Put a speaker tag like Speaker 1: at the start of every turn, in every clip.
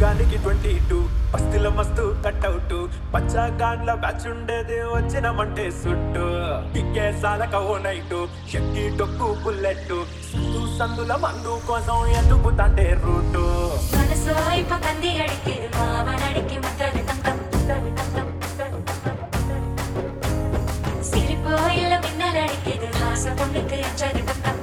Speaker 1: యుగానికి twenty two పస్తుల మస్తు cutout పచ్చాగాన్ల batch ఉండేది వచ్చినమంటే సుట్టు పిక్కే సాలక ఓ నైటు షక్కి టొక్కు బుల్లెట్ సందు సందుల మందు కోసం ఎత్తుకుతాంటే రూటు
Speaker 2: మనసు అయిపోతుంది అడిగి మావనడికి ముద్దలు తంతం సిరిపోయిల మిన్నలడికి హాస పొందుకు ఎంచరు తంతం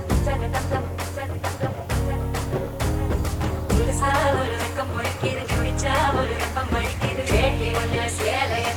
Speaker 2: పులుసా ஒரு வெக்கம் முழிக்கிது குடிச்சா ஒரு வெப்பம் வழிக்கிது வேட்டி ஒன்று சேலைய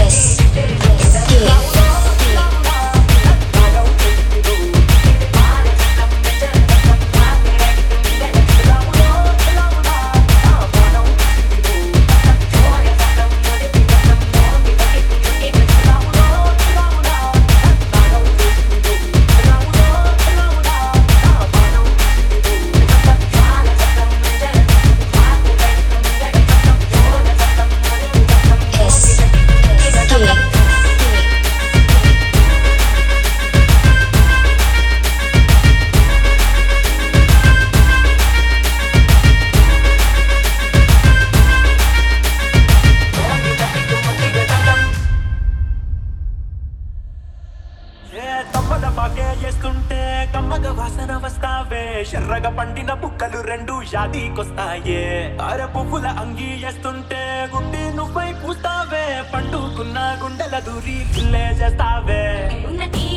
Speaker 1: ఏ తప్పద పాకే చేస్తుంటే కమ్మగ వాసన వస్తావే ఎర్రగా పండిన బుక్కలు రెండు షాదీకొస్తాయే అర పువ్వుల అంగి వేస్తుంటే గుండె నువ్వై పూస్తావే పండుకున్న గుండెల దూరి గిల్లే చేస్తావే
Speaker 2: ఉన్నది